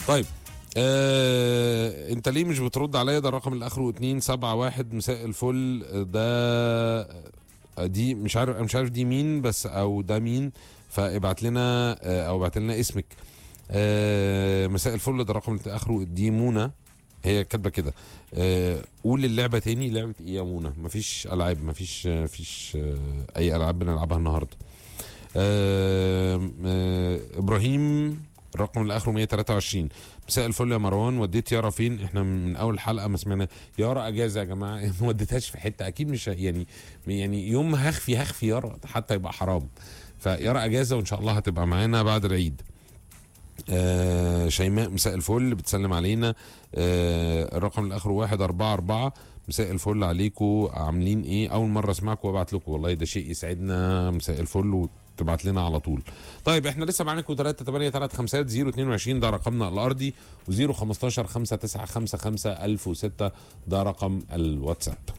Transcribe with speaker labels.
Speaker 1: طيب آه، انت ليه مش بترد عليا ده الرقم اللي اخره 271 مساء الفل ده آه، دي مش عارف مش عارف دي مين بس او ده مين فابعت لنا آه، او ابعت لنا اسمك آه، مساء الفل ده الرقم اللي اخره دي منى هي كاتبه كده آه، قول اللعبه تاني لعبه ايه يا منى مفيش العاب مفيش مفيش آه، اي العاب بنلعبها النهارده آه، آه، ابراهيم الرقم اللي اخره 123 مساء الفل يا مروان وديت يارا فين احنا من اول حلقه ما سمعنا يارا اجازه يا جماعه ما وديتهاش في حته اكيد مش ه- يعني يعني يوم ما هخفي هخفي يارا حتى يبقى حرام فيارا اجازه وان شاء الله هتبقى معانا بعد العيد آه شيماء مساء الفل بتسلم علينا آه الرقم اللي اخره واحد أربعة أربعة مساء الفل عليكم عاملين ايه اول مره اسمعكم وابعت لكم والله ده شيء يسعدنا مساء الفل وتبعت لنا على طول طيب احنا لسه معاكم 3 8 3 5 0 22 ده رقمنا الارضي و0 15 5 9 5 5 1006 ده رقم الواتساب